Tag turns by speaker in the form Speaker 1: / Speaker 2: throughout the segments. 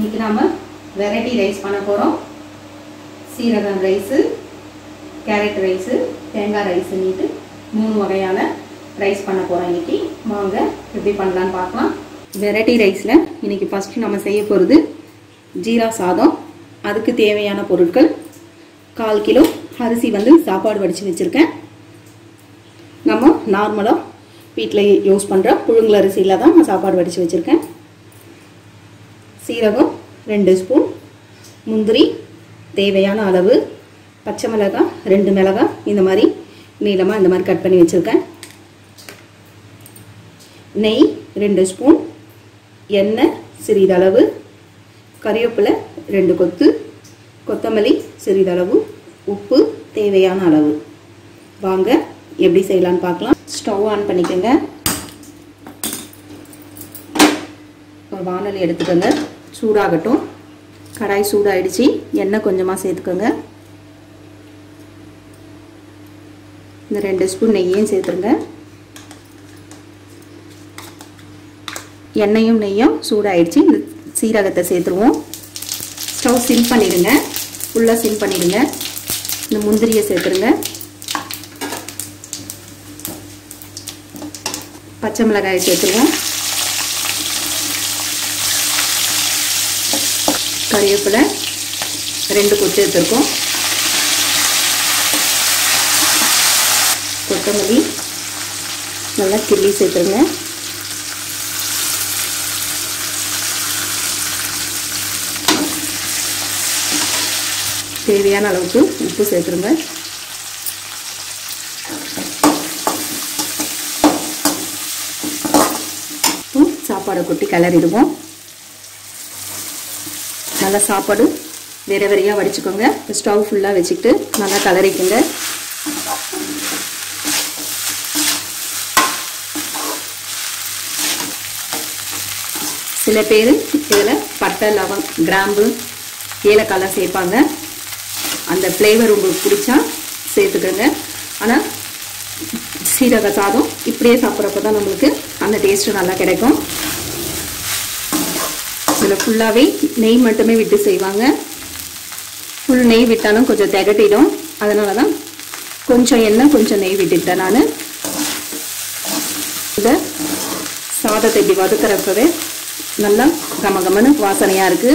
Speaker 1: இன்னைக்கு நாம variety rice பண்ண போகிறோம் சீரகம் ரைஸு கேரட் ரைஸு தேங்காய் ரைஸுன்னிட்டு மூணு வகையான ரைஸ் பண்ண போகிறோம் இன்னைக்கு வாங்க எப்படி பண்ணலான்னு பார்க்கலாம் வெரைட்டி ரைஸில் இன்னைக்கு ஃபஸ்ட்டு நம்ம செய்ய போகிறது ஜீரா சாதம் அதுக்கு தேவையான பொருட்கள் கால் கிலோ அரிசி வந்து சாப்பாடு வடித்து வச்சுருக்கேன் நம்ம நார்மலாக வீட்டில் யூஸ் பண்ணுற புழுங்கல் அரிசியில் தான் நான் சாப்பாடு வடித்து வச்சுருக்கேன் சீரகம் ரெண்டு ஸ்பூன் முந்திரி தேவையான அளவு பச்சை மிளகாய் ரெண்டு மிளகாய் இந்த மாதிரி நீளமாக இந்த மாதிரி கட் பண்ணி வச்சுருக்கேன் நெய் ரெண்டு ஸ்பூன் எண்ணெய் சிறிதளவு கறிவேப்பிலை ரெண்டு கொத்து கொத்தமல்லி சிறிதளவு உப்பு தேவையான அளவு வாங்க எப்படி செய்யலான்னு பார்க்கலாம் ஸ்டவ் ஆன் பண்ணிக்கோங்க ஒரு வானொலி எடுத்துக்கோங்க சூடாகட்டும் கடாய் சூடாயிடுச்சு எண்ணெய் கொஞ்சமாக சேர்த்துக்கோங்க இந்த ரெண்டு ஸ்பூன் நெய்யும் சேர்த்துருங்க எண்ணெயும் நெய்யும் சூடாயிடுச்சு இந்த சீரகத்தை சேர்த்துருவோம் ஸ்டவ் சிம் பண்ணிடுங்க ஃபுல்லாக சிம் பண்ணிடுங்க இந்த முந்திரியை சேர்த்துருங்க பச்சை மிளகாயை சேர்த்துருவோம் கறிவேப்பிலை ரெண்டு கொத்து எடுத்துருக்கோம் கொத்தமல்லி நல்லா கிள்ளி சேர்த்துருங்க தேவையான அளவுக்கு உப்பு சேர்த்துருங்க சாப்பாடை கொட்டி கிளறிடுவோம் நல்லா சாப்பாடு வேற வேறையாக வடிச்சுக்கோங்க ஸ்டவ் ஃபுல்லாக வச்சுக்கிட்டு நல்லா கலரிக்குங்க சில பேர் இதில் பட்டை லவங் கிராம்பு ஏலக்காய்லாம் சேர்ப்பாங்க அந்த ஃப்ளேவர் உங்களுக்கு பிடிச்சா சேர்த்துக்கோங்க ஆனால் சீரக சாதம் இப்படியே சாப்பிட்றப்ப தான் நம்மளுக்கு அந்த டேஸ்ட்டு நல்லா கிடைக்கும் இதில் ஃபுல்லாகவே நெய் மட்டுமே விட்டு செய்வாங்க ஃபுல் நெய் விட்டாலும் கொஞ்சம் திகட்டிடும் அதனால தான் கொஞ்சம் எண்ணெய் கொஞ்சம் நெய் விட்டுக்கிட்டேன் நான் இந்த சாதத்தை இப்படி வதக்கிறப்பவே நல்லா கம கமன்னு வாசனையாக இருக்குது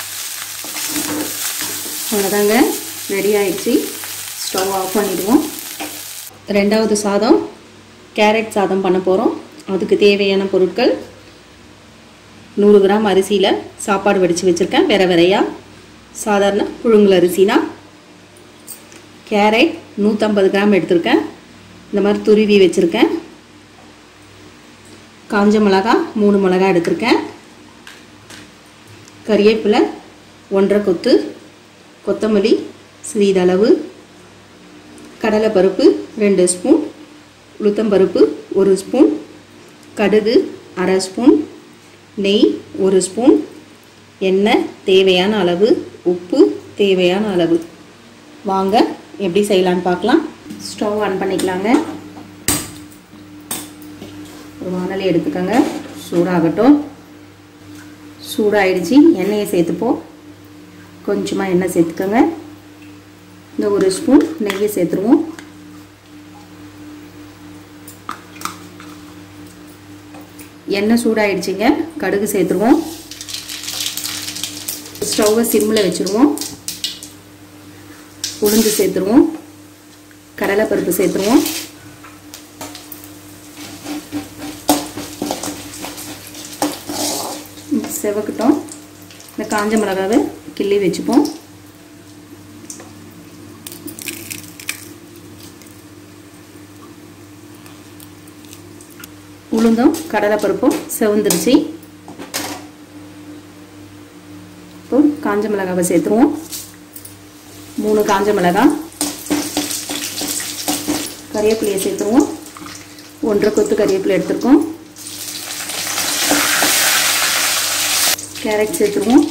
Speaker 1: அவ்வளோதாங்க ரெடி ஆயிடுச்சு ஸ்டவ் ஆஃப் பண்ணிடுவோம் ரெண்டாவது சாதம் கேரட் சாதம் பண்ண போகிறோம் அதுக்கு தேவையான பொருட்கள் நூறு கிராம் அரிசியில் சாப்பாடு வடித்து வச்சுருக்கேன் வேற வேறையாக சாதாரண புழுங்கல் அரிசினா கேரட் நூற்றம்பது கிராம் எடுத்திருக்கேன் இந்த மாதிரி துருவி வச்சுருக்கேன் காஞ்ச மிளகா மூணு மிளகா எடுத்திருக்கேன் கறிவேப்பிலை ஒன்றரை கொத்து கொத்தமல்லி சிறிதளவு கடலைப்பருப்பு ரெண்டு ஸ்பூன் உளுத்தம்பருப்பு ஒரு ஸ்பூன் கடுகு அரை ஸ்பூன் நெய் ஒரு ஸ்பூன் எண்ணெய் தேவையான அளவு உப்பு தேவையான அளவு வாங்க எப்படி செய்யலான்னு பார்க்கலாம் ஸ்டவ் ஆன் பண்ணிக்கலாங்க ஒரு வானலி எடுத்துக்கோங்க சூடாகட்டும் சூடாயிடுச்சு எண்ணெயை சேர்த்துப்போம் கொஞ்சமாக எண்ணெய் சேர்த்துக்கோங்க இந்த ஒரு ஸ்பூன் நெய்யை சேர்த்துருவோம் எண்ணெய் சூடாயிடுச்சுங்க கடுகு சேர்த்துருவோம் ஸ்டவ்வை சிம்மில் வச்சுருவோம் உளுந்து சேர்த்துருவோம் கடலைப்பருப்பு சேர்த்துருவோம் செவக்கட்டும் இந்த காஞ்ச மிளகாவை கிள்ளி வச்சுப்போம் உளுந்தும் கடலைப்பருப்பும் செவந்துருச்சு இப்போ காஞ்ச மிளகாவை சேர்த்துருவோம் மூணு காஞ்ச மிளகாய் கறிவேப்பிலையை சேர்த்துருவோம் ஒன்றரை கொத்து கறிவேப்பிலை எடுத்துருக்கோம் கேரட் சேர்த்துருவோம்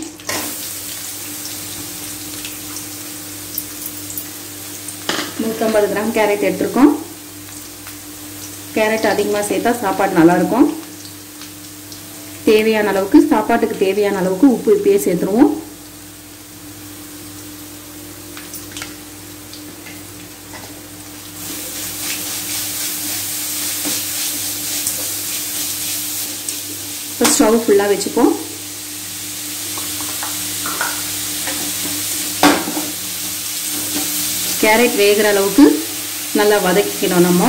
Speaker 1: நூற்றம்பது கிராம் கேரட் எடுத்துருக்கோம் கேரட் அதிகமாக சேர்த்தா சாப்பாடு நல்லாயிருக்கும் தேவையான அளவுக்கு சாப்பாட்டுக்கு தேவையான அளவுக்கு உப்பு இப்பயே சேர்த்துருவோம் இப்போ ஸ்டவ் ஃபுல்லாக வச்சுப்போம் கேரட் வேகிற அளவுக்கு நல்லா வதக்கிக்கணும் நம்ம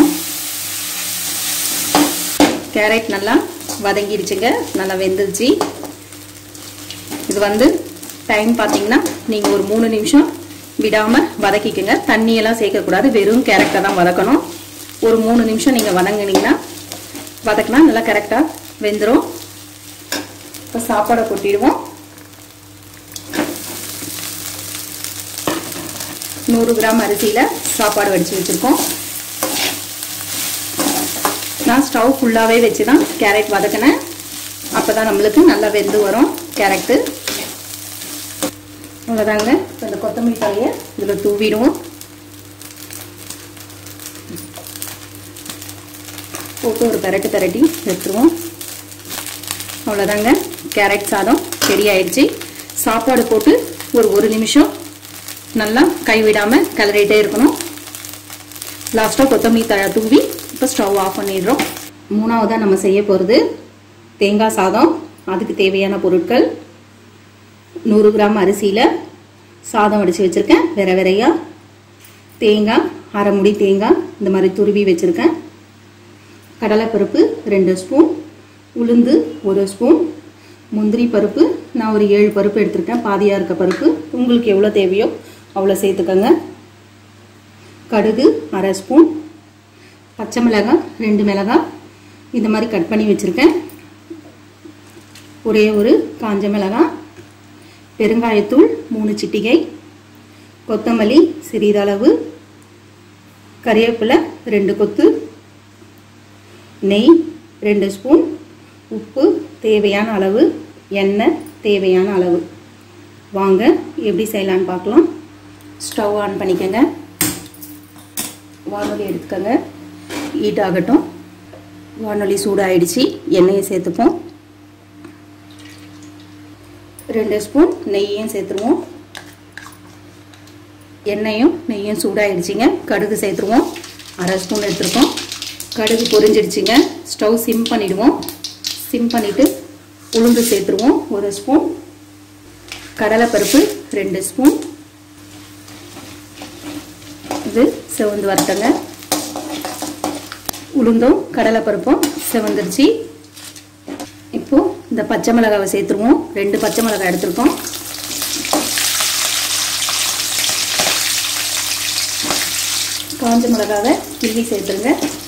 Speaker 1: கேரட் நல்லா வதங்கிடுச்சுங்க நல்லா வெந்துருச்சு இது வந்து டைம் பார்த்தீங்கன்னா நீங்கள் ஒரு மூணு நிமிஷம் விடாமல் வதக்கிக்கோங்க தண்ணியெல்லாம் சேர்க்கக்கூடாது வெறும் கேரட்டை தான் வதக்கணும் ஒரு மூணு நிமிஷம் நீங்கள் வதங்கினீங்கன்னா வதக்கினா நல்லா கரெக்டாக வெந்துடும் இப்போ சாப்பாடை கொட்டிடுவோம் நூறு கிராம் அரிசியில் சாப்பாடு வடித்து வச்சுருக்கோம் நான் ஸ்டவ் ஃபுல்லாகவே வச்சு தான் கேரட் வதக்கினேன் அப்போ தான் நம்மளுக்கு நல்லா வெந்து வரும் கேரட்டு அவ்வளோதாங்க இப்போ இந்த கொத்தமல்லி தலையை இதில் தூவிடுவோம் போட்டு ஒரு பெரட்டு பெரட்டி எடுத்துருவோம் அவ்வளோதாங்க கேரட் சாதம் ரெடி ஆயிடுச்சு சாப்பாடு போட்டு ஒரு ஒரு நிமிஷம் நல்லா கைவிடாமல் கிளறிட்டே இருக்கணும் லாஸ்ட்டாக கொத்தமல்லி தழை தூவி இப்போ ஸ்டவ் ஆஃப் பண்ணிடுறோம் மூணாவதாக நம்ம செய்ய போகிறது தேங்காய் சாதம் அதுக்கு தேவையான பொருட்கள் நூறு கிராம் அரிசியில் சாதம் வடித்து வச்சுருக்கேன் வேற வேறையாக தேங்காய் அரை முடி தேங்காய் இந்த மாதிரி துருவி வச்சுருக்கேன் கடலைப்பருப்பு ரெண்டு ஸ்பூன் உளுந்து ஒரு ஸ்பூன் முந்திரி பருப்பு நான் ஒரு ஏழு பருப்பு எடுத்திருக்கேன் பாதியாக இருக்க பருப்பு உங்களுக்கு எவ்வளோ தேவையோ அவ்வளோ சேர்த்துக்கோங்க கடுகு அரை ஸ்பூன் பச்சை மிளகாய் ரெண்டு மிளகாய் இந்த மாதிரி கட் பண்ணி வச்சுருக்கேன் ஒரே ஒரு காஞ்ச மிளகாய் பெருங்காயத்தூள் மூணு சிட்டிகை கொத்தமல்லி சிறிதளவு கறிவேப்பிலை ரெண்டு கொத்து நெய் ரெண்டு ஸ்பூன் உப்பு தேவையான அளவு எண்ணெய் தேவையான அளவு வாங்க எப்படி செய்யலான்னு பார்க்கலாம் ஸ்டவ் ஆன் பண்ணிக்கோங்க வானொலி எடுத்துக்கோங்க ஹீட் ஆகட்டும் வானொலி சூடாயிடுச்சு எண்ணெயை சேர்த்துப்போம் ரெண்டு ஸ்பூன் நெய்யும் சேர்த்துருவோம் எண்ணெயும் நெய்யும் சூடாயிடுச்சிங்க கடுகு சேர்த்துருவோம் அரை ஸ்பூன் எடுத்துருக்கோம் கடுகு பொரிஞ்சிடுச்சிங்க ஸ்டவ் சிம் பண்ணிடுவோம் சிம் பண்ணிவிட்டு உளுந்து சேர்த்துருவோம் ஒரு ஸ்பூன் கடலைப்பருப்பு ரெண்டு ஸ்பூன் இது செவந்து வரட்டங்க உளுந்தும் கடலைப்பருப்பும் செவந்துருச்சு இப்போ இந்த பச்சை மிளகாவை சேர்த்துருவோம் ரெண்டு பச்சை மிளகாய் எடுத்திருக்கோம் காஞ்ச மிளகாவை கிள்ளி சேர்த்துருங்க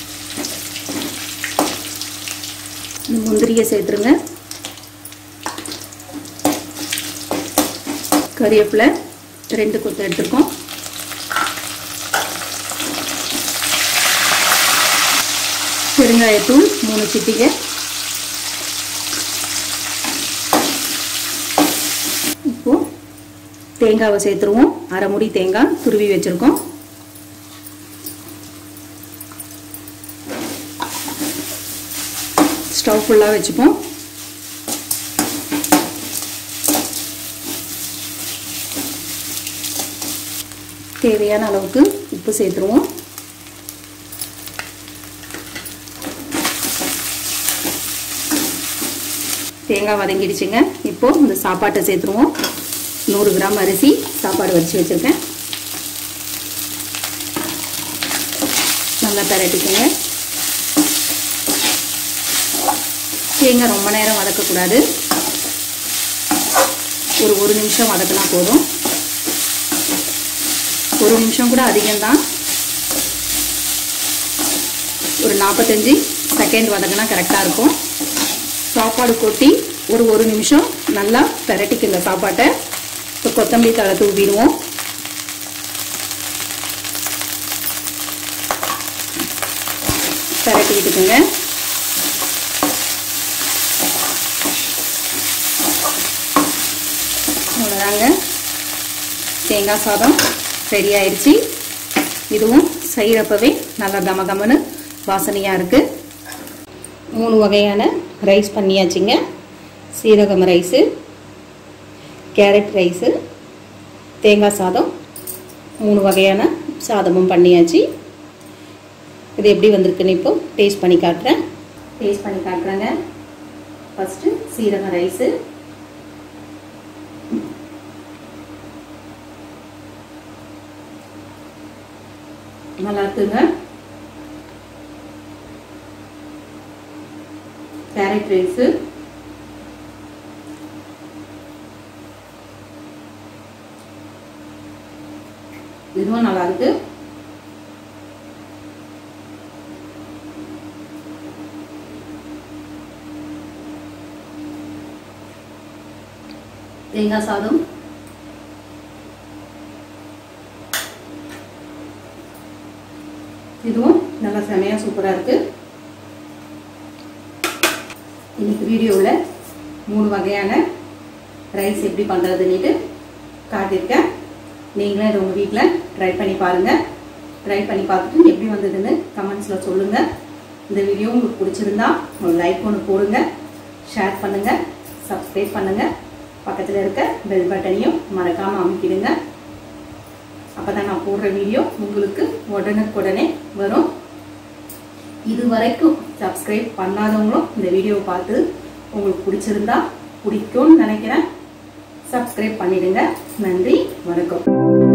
Speaker 1: இந்த முந்திரியை சேர்த்துருங்க கறிவேப்பிலை ரெண்டு கொத்து எடுத்துருக்கோம் பெருங்காயத்தூள் மூணு சிட்டிகை இப்போ தேங்காவை சேர்த்துருவோம் அரை முடி தேங்காய் துருவி வச்சுருக்கோம் ஸ்டவ் ஃபுல்லாக வச்சுப்போம் தேவையான அளவுக்கு உப்பு சேர்த்துருவோம் தேங்காய் வதங்கிடுச்சுங்க இப்போ இந்த சாப்பாட்டை சேர்த்துருவோம் நூறு கிராம் அரிசி சாப்பாடு வச்சு வச்சுருக்கேன் நல்லா பரட்டிக்கோங்க தேங்காய் ரொம்ப நேரம் வதக்கக்கூடாது ஒரு ஒரு நிமிஷம் வதக்கினா போதும் ஒரு நிமிஷம் கூட அதிகம்தான் ஒரு நாற்பத்தஞ்சு செகண்ட் வதக்கினா கரெக்டாக இருக்கும் சாப்பாடு கொட்டி ஒரு ஒரு நிமிஷம் நல்லா பெரட்டிக்குங்க சாப்பாட்டை இப்போ கொத்தமல்லி தழை தூவிடுவோம் பெரட்டிக்கிட்டுக்குங்க அவ்வளோதாங்க தேங்காய் சாதம் ரெடி ஆயிடுச்சு இதுவும் செய்கிறப்பவே நல்லா கம கமன்னு வாசனையாக இருக்குது மூணு வகையான ரைஸ் பண்ணியாச்சுங்க சீரகம் ரைஸு கேரட் ரைஸு தேங்காய் சாதம் மூணு வகையான சாதமும் பண்ணியாச்சு இது எப்படி வந்திருக்குன்னு இப்போ டேஸ்ட் பண்ணி காட்டுறேன் டேஸ்ட் பண்ணி காட்டுறேங்க ஃபஸ்ட்டு சீரகம் ரைஸு நல்லா இருக்குங்க கேரட் ரைஸு இதுவும் நல்லா இருக்கு தேங்காய் சாதம் இதுவும் நல்லா செமையாக சூப்பராக இருக்கு இன்னைக்கு வீடியோவில் மூணு வகையான ரைஸ் எப்படி பண்ணுறதுன்னுட்டு காட்டியிருக்கேன் நீங்களும் இதை உங்கள் வீட்டில் ட்ரை பண்ணி பாருங்கள் ட்ரை பண்ணி பார்த்துட்டு எப்படி வந்ததுன்னு கமெண்ட்ஸில் சொல்லுங்கள் இந்த வீடியோ உங்களுக்கு பிடிச்சிருந்தா ஒரு லைக் ஒன்று போடுங்க ஷேர் பண்ணுங்கள் சப்ஸ்கிரைப் பண்ணுங்கள் பக்கத்தில் இருக்க பெல் பட்டனையும் மறக்காமல் அமைக்கிடுங்க அப்போ தான் நான் போடுற வீடியோ உங்களுக்கு உடனுக்குடனே வரும் இது வரைக்கும் சப்ஸ்கிரைப் பண்ணாதவங்களும் இந்த வீடியோவை பார்த்து உங்களுக்கு பிடிச்சிருந்தா பிடிக்கும்னு நினைக்கிறேன் சப்ஸ்கிரைப் பண்ணிடுங்க நன்றி வணக்கம்